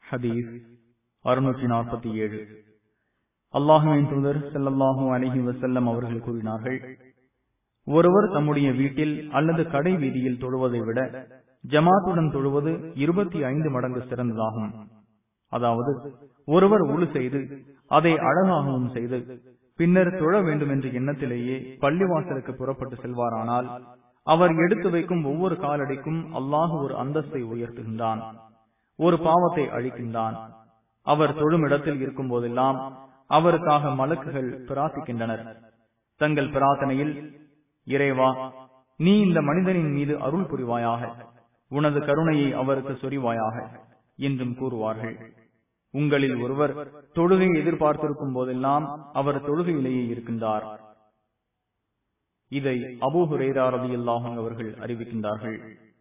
ஹதீஸ் அறுநூற்றி நாற்பத்தி ஏழு அல்லாஹுவின் தூதர் செல்லல்லாஹு அலஹி வசல்லம் அவர்கள் கூறினார்கள் ஒருவர் தம்முடைய வீட்டில் அல்லது கடை வீதியில் தொழுவதை விட ஜமாத்துடன் தொழுவது இருபத்தி ஐந்து மடங்கு சிறந்ததாகும் அதாவது ஒருவர் உழு செய்து அதை அழகாகவும் செய்து பின்னர் தொழ வேண்டும் என்ற எண்ணத்திலேயே பள்ளிவாசலுக்கு புறப்பட்டு செல்வாரானால் அவர் எடுத்து வைக்கும் ஒவ்வொரு காலடிக்கும் அல்லாஹ் ஒரு அந்தஸ்தை உயர்த்துகின்றான் ஒரு பாவத்தை அழிக்கின்றான் அவர் தொழும் இடத்தில் இருக்கும் போதெல்லாம் அவருக்காக மலக்குகள் பிரார்த்திக்கின்றனர் தங்கள் பிரார்த்தனையில் இறைவா நீ இந்த மனிதனின் மீது அருள் புரிவாயாக உனது கருணையை அவருக்கு சொரிவாயாக என்றும் கூறுவார்கள் உங்களில் ஒருவர் தொழுகை எதிர்பார்த்திருக்கும் போதெல்லாம் அவர் தொழுகையிலேயே இருக்கின்றார் இதை அபூஹுரேரா ரவி அல்லாஹும் அவர்கள் அறிவிக்கின்றார்கள்